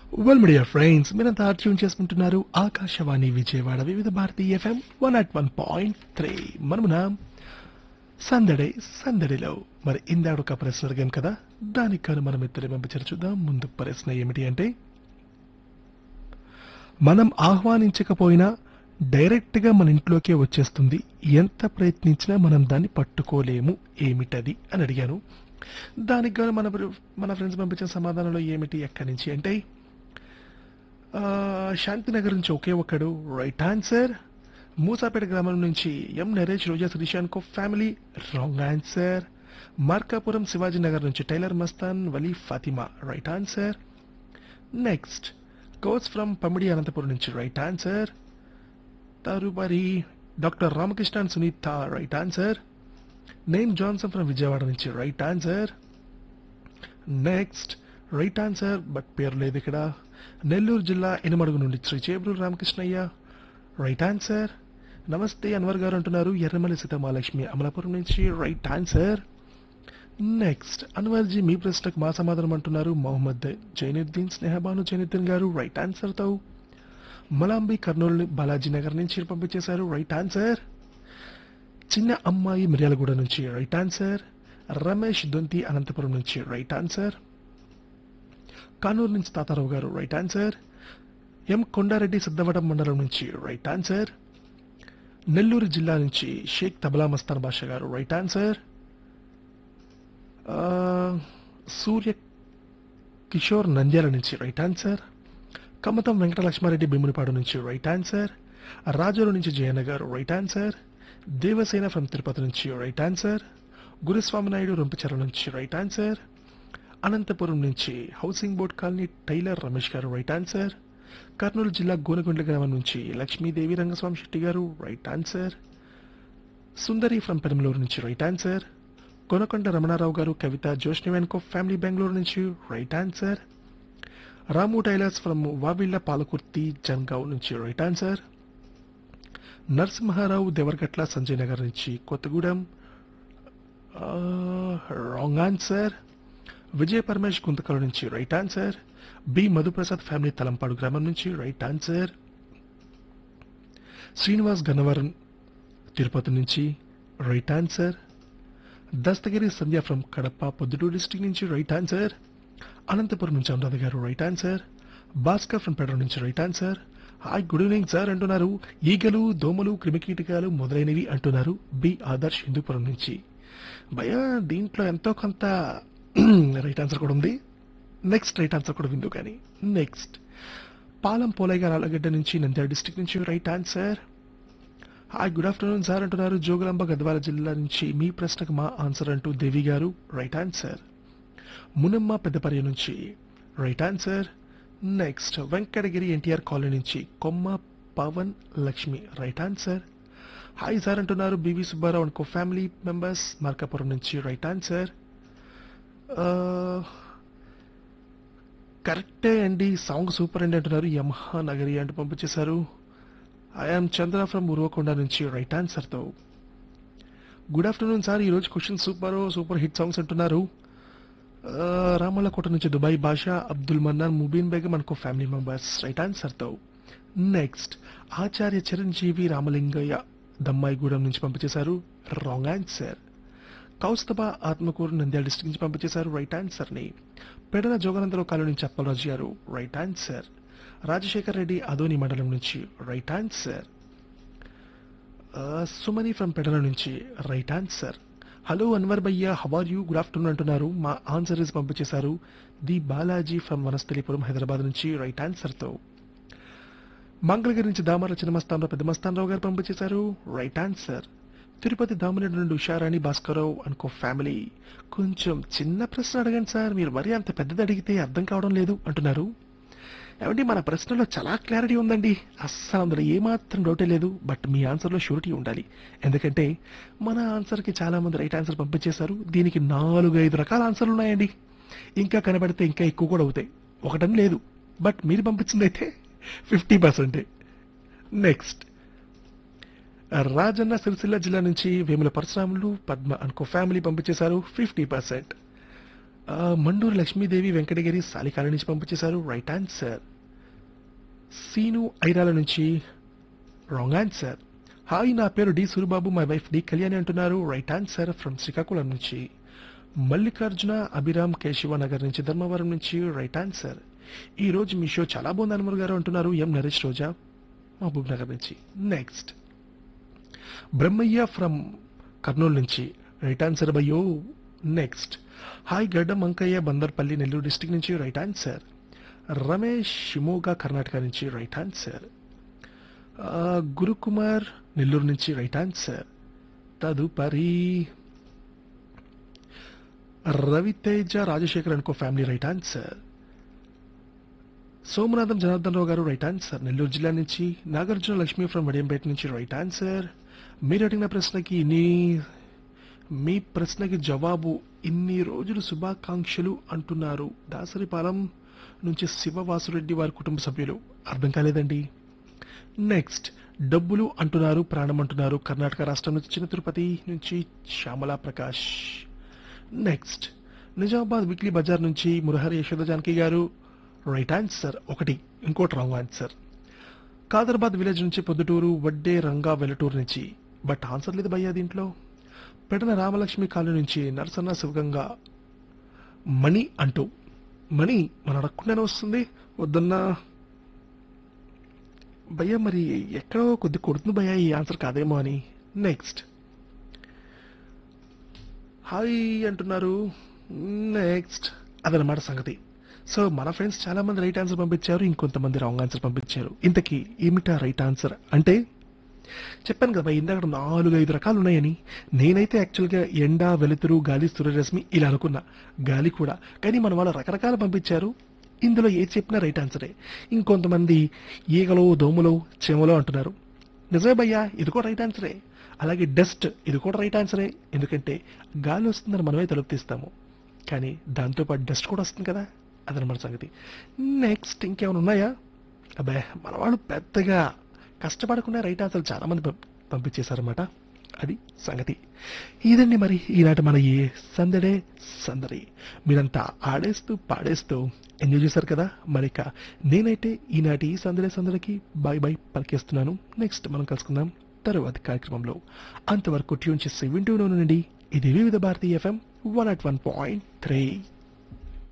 well media friends మీరంతా tune చేసుకుంటున్నారు Akashvani Vijayawada Vividh Bharati F M one at one point three మనమున సందడి సందడిలో మరి ఇందాడు ఒక ప్రశ్న అడిగాం కదా దానికి కానీ మనం ఇద్దరు పంపించారు చూద్దాం ముందు ప్రశ్న ఏమిటి అంటే మనం ఆహ్వానించకపోయినా డైరెక్ట్ గా మన ఇంట్లోకే వచ్చేస్తుంది ఎంత ప్రయత్నించినా మనం దాన్ని పట్టుకోలేము ఏమిటది అని అడిగాను దానికి గాను మన మన ఫ్రెండ్స్ పంపించిన సమాధానంలో ఏమిటి ఎక్కడి నుంచి అంటే ఆ, శాంతినగర్ నుంచి ఒకే ఒక్కడు రైట్ ఆన్సర్ మూసాపేట గ్రామం నుంచి ఎం నరేష్ రోజా శ్రీశాంత్ కో family wrong answer Markapuram Shivaji Nagar నుంచి tailor Mastan Vali Fatima right answer next coach from Pamidi Anantapuram నుంచి రైట్ ఆన్సర్ తరుపరి doctor Ramakrishnan Sunitha right answer name Johnson from Vijayawada నుంచి right answer next right answer but పేరు లేదు ఇక్కడ నెల్లూరు జిల్లా ఎనమడుగు నుండి శ్రీ చేబ్రూరు రామకృష్ణయ్య రైట్ ఆన్సర్ నమస్తే అన్వర్ గారు అంటున్నారు ఎర్రమల్లి సీతమాలక్ష్మి అమలాపురం నుంచి రైట్ ఆన్సర్ నెక్స్ట్ అన్వర్జీ మీ ప్రశ్నకు మా సమాధానం అంటున్నారు మొహమ్మద్ జైనుద్దీన్ స్నేహబాను జైనుద్దీన్ గారు రైట్ ఆన్సర్ తో మలాంబి కర్నూలు బాలాజీ నగర్ నుంచి పంపించేశారు రైట్ ఆన్సర్ చిన్న అమ్మాయి మిర్యాలగూడ నుంచి రైట్ ఆన్సర్ రమేష్ దొంతి అనంతపురం నుంచి రైట్ ఆన్సర్ కానూరు నుంచి Tatarao garu right answer M Kondareddy Siddavatam మండలం నుంచి రైట్ ఆన్సర్ నెల్లూరు జిల్లా నుంచి షేక్ తబలా మస్తాన్ బాషా గారు రైట్ ఆన్సర్ ఆ, సూర్య కిషోర్ నంద్యాల నుంచి రైట్ ఆన్సర్ కమతం వెంకటలక్ష్మారెడ్డి భీమునిపాడు నుంచి రైట్ ఆన్సర్ రాజోలు నుంచి Jayanna garu right answer Devasena from Tirupati నుంచి రైట్ ఆన్సర్ గురుస్వామి నాయుడు రొంపిచెర నుంచి రైట్ ఆన్సర్ అనంతపురం నుంచి housing board colony tailor Ramesh garu right answer Kurnool జిల్లా గోనగుండ్ల గ్రామం నుంచి Lakshmidevi Rangaswamy Shetty garu right answer Sundari from Penamaluru నుంచి రైట్ ఆన్సర్ కొనకొండ రమణారావు గారు కవిత జోష్ని వెన్కో ఫ్యామిలీ బెంగళూరు నుంచి right answer Ramu tailors from Vavilla Palakurthi Jangaon నుంచి రైట్ ఆన్సర్ నరసింహారావు దేవరగట్ల సంజయ్ నగర్ నుంచి కొత్తగూడెం రాంగ్ ఆన్సర్ విజయ పరమేష్ గుంతకల నుంచి right answer B Madhuprasad family Thalampadu గ్రామం నుంచి రైట్ ఆన్సర్ శ్రీనివాస్ గన్నవరం తిరుపతి నుంచి right answer Dastagiri Sandhya from Kadapa Proddatur district నుంచి రైట్ ఆన్సర్ అనంతపురం నుంచి Anuradha garu right answer Bhaskar from పెడ్రో నుంచి right answer hi good evening sir అంటున్నారు ఈగలు దోమలు క్రిమికీటకాలు మొదలైనవి అంటున్నారు బి ఆదర్శ్ హిందూపురం నుంచి భయ దీంట్లో ఎంతో కొంత రైట్ ఆన్సర్ కూడా ఉంది నెక్స్ట్ రైట్ ఆన్సర్ కూడా విందు కానీ నెక్స్ట్ పాలం పోలయ్య గారు ఆలగడ్డ నుంచి నంద్యాల డిస్టిక్ నుంచి right answer hi good afternoon sir అంటున్నారు జోగులాంబ గద్వాల జిల్లా నుంచి మీ ప్రశ్నకు మా ఆన్సర్ అంటూ దేవి గారు రైట్ ఆన్సర్ మునమ్మ పెద్దపర్య నుంచి right answer next Venkatagiri NTR colony నుంచి Komma Pavan Lakshmi right answer hi sir అంటున్నారు బివి సుబ్బారావు అనుకో ఫ్యామిలీ మెంబర్స్ మార్కాపురం నుంచి రైట్ ఆన్సర్ కరెక్టే అండి సాంగ్ సూపర్ అండి అంటున్నారు యమహా నగరి అంటూ పంపించేశారు ఐఎమ్ చంద్ర ఫ్రమ్ ఉరవకొండ నుంచి రైట్ ఆన్సర్తో గుడ్ ఆఫ్టర్నూన్ సార్ ఈరోజు question super super hit songs అంటున్నారు ఆ, రామల్లకోట నుంచి దుబాయ్ భాషా అబ్దుల్ మన్నాన్ ముబీన్ బేగం అనుకో ఫ్యామిలీ మెంబర్స్ రైట్ ఆన్సర్తో నెక్స్ట్ ఆచార్య చిరంజీవి రామలింగయ్య దమ్మాయిగూడెం నుంచి పంపించేశారు wrong answer Kaustabha Atmakur Nandyal district నుంచి పంపించేశారు రైట్ ఆన్సర్ని పెడన జోగనందరావు కాలనీ నుంచి అప్పలరాజు గారు రైట్ ఆన్సర్ రాజశేఖర్ రెడ్డి అదోని మండలం నుంచి రైట్ ఆన్సర్ ఆ, సుమని ఫ్రమ్ పెడల నుంచి రైట్ ఆన్సర్ హలో అన్వర్ భయ్య హవర్ యూ గుడ్ ఆఫ్టర్నూన్ అంటున్నారు మా ఆన్సర్ ఇస్ పంపించేశారు ది బాలాజీ ఫ్రమ్ వనస్థలిపురం హైదరాబాద్ నుంచి రైట్ ఆన్సర్తో మంగళగిరి నుంచి దామర చిన్నమస్తానరావు పెద్ద మస్తానరావు గారు పంపించేశారు రైట్ ఆన్సర్ తిరుపతి దామినేడు నుండి ఉషారాణి భాస్కరరావు అనుకో ఫ్యామిలీ కొంచెం చిన్న ప్రశ్న అడగండి సార్ మీరు మరీ అంత పెద్దది అడిగితే అర్థం కావడం లేదు అంటున్నారు ఏమండి మన ప్రశ్నలో చాలా క్లారిటీ ఉందండి అస్సలు అందులో ఏమాత్రం డౌటే లేదు బట్ మీ ఆన్సర్లో షూరిటీ ఉండాలి ఎందుకంటే మన ఆన్సర్కి చాలా మంది రైట్ ఆన్సర్ పంపించేశారు దీనికి నాలుగు ఐదు రకాల ఆన్సర్లు ఉన్నాయండి ఇంకా కనబడితే ఇంకా ఎక్కువ కూడా అవుతాయి ఒకటని లేదు బట్ మీరు పంపించింది అయితే ఫిఫ్టీ పర్సెంటే నెక్స్ట్ రాజన్న సిరిసిల్ల జిల్లా నుంచి వేముల పరశురాములు పద్మ అనుకో ఫ్యామిలీ పంపించేశారు ఫిఫ్టీ పర్సెంట్ ఆ, మండూరు లక్ష్మీదేవి వెంకటగిరి సాలికాల నుంచి పంపించేశారు రైట్ ఆన్సర్ సీను ఐరాల నుంచి రాంగ్ ఆన్సర్ హాయ్ నా పేరు D Suribabu my wife D Kalyani అంటున్నారు రైట్ ఆన్సర్ ఫ్రమ్ శ్రీకాకుళం నుంచి మల్లికార్జున అభిరామ్ కేశవ నగర్ నుంచి ధర్మవరం నుంచి రైట్ ఆన్సర్ ఈ రోజు మీ షో చాలా బాగుంది అనుమర్ గారు అంటున్నారు ఎం నరేష్ రోజా మహబూబ్ నగర్ నుంచి నెక్స్ట్ బ్రహ్మయ్య ఫ్రమ్ కర్నూలు నుంచి రైట్ ఆన్సర్ బయ్యో next hi Gaddam Ankaiah Bandarpalli Nellore district నుంచి రైట్ ఆన్సర్ రమేష్ షిమోగా కర్ణాటక నుంచి రైట్ ఆన్సర్ ఆ, గురుకుమార్ నెల్లూరు నుంచి రైట్ ఆన్సర్ తదుపరి రవితేజ రాజశేఖర్ అనుకో family right answer Somanatham Janardhan Rao garu right answer Nellore జిల్లా నుంచి నాగార్జున లక్ష్మి ఫ్రమ్ వడియంపేట నుంచి రైట్ ఆన్సర్ మీరు అడిగిన ప్రశ్నకి నీ మీ ప్రశ్నకి జవాబు ఇన్ని రోజులు శుభాకాంక్షలు అంటున్నారు దాసరిపాలెం నుంచి శివవాసురెడ్డి వారి కుటుంబ సభ్యులు అర్థం కాలేదండి నెక్స్ట్ డబ్బులు అంటున్నారు ప్రాణం అంటున్నారు కర్ణాటక రాష్ట్రం నుంచి చిన్న తిరుపతి నుంచి శ్యామలా ప్రకాష్ నెక్స్ట్ నిజామాబాద్ వీక్లీ బజార్ నుంచి మురహరి యశోద జానకి గారు రైట్ ఆన్సర్ ఒకటి ఇంకోటి రాంగ్ ఆన్సర్ కాదరాబాద్ విలేజ్ నుంచి పొద్దుటూరు వడ్డే రంగా వెల్లటూరు నుంచి బట్ ఆన్సర్ లేదు భయ్యా దీంట్లో పెడన రామలక్ష్మి కాలనీ నుంచి నరసన్న శివగంగా మణి అంటూ మణి మన అడగకుండానే వస్తుంది వద్దన్నా భయ్యా మరి ఎక్కడో కొద్ది కొడుతుంది భయ్యా ఈ ఆన్సర్ కాదేమో అని నెక్స్ట్ హాయ్ అంటున్నారు నెక్స్ట్ అదనమాట సంగతి సో మన ఫ్రెండ్స్ చాలా మంది రైట్ ఆన్సర్ పంపించారు ఇంకొంతమంది రాంగ్ ఆన్సర్ పంపించారు ఇంతకీ ఏమిటా రైట్ ఆన్సర్ అంటే చెప్పాను కదా ఇందాక నాలుగు ఐదు రకాలు ఉన్నాయని నేనైతే యాక్చువల్గా ఎండ వెలుతురు గాలి సూర్యరశ్మి ఇలా అనుకున్నా గాలి కూడా కానీ మన వాళ్ళు రకరకాలు పంపించారు ఇందులో ఏ చెప్పినా రైట్ ఆన్సరే ఇంకొంతమంది ఈగలో దోమలో చెమలో అంటున్నారు నిజమే భయ్యా ఇది కూడా రైట్ ఆన్సరే అలాగే డస్ట్ ఇది కూడా రైట్ ఆన్సరే ఎందుకంటే గాలి వస్తుందని మనమే తలుపు తీస్తాము కానీ దాంతోపాటు డస్ట్ కూడా వస్తుంది కదా అదనమాట సంగతి నెక్స్ట్ ఇంకేమైనా ఉన్నాయా అబ్బే మన వాళ్ళు పెద్దగా కష్టపడకుండా రైట్ ఆన్సర్ చాలా మంది పంప్- పంపించేశారన్నమాట అది సంగతి ఇదండి మరి ఈనాటి మన ఈ సందడే సందడి మీరంతా ఆడేస్తూ పాడేస్తూ ఎంజాయ్ చేశారు కదా మరిక నేనైతే ఈనాటి ఈ సందడే సందడికి బాయ్ బాయ్ పలికేస్తున్నాను నెక్స్ట్ మనం కలుసుకుందాం తరువాతి కార్యక్రమంలో అంతవరకు ట్యూన్ చేసి వింటూనే ఉండండి ఇది వివిధ భారతీయ FM one at one point three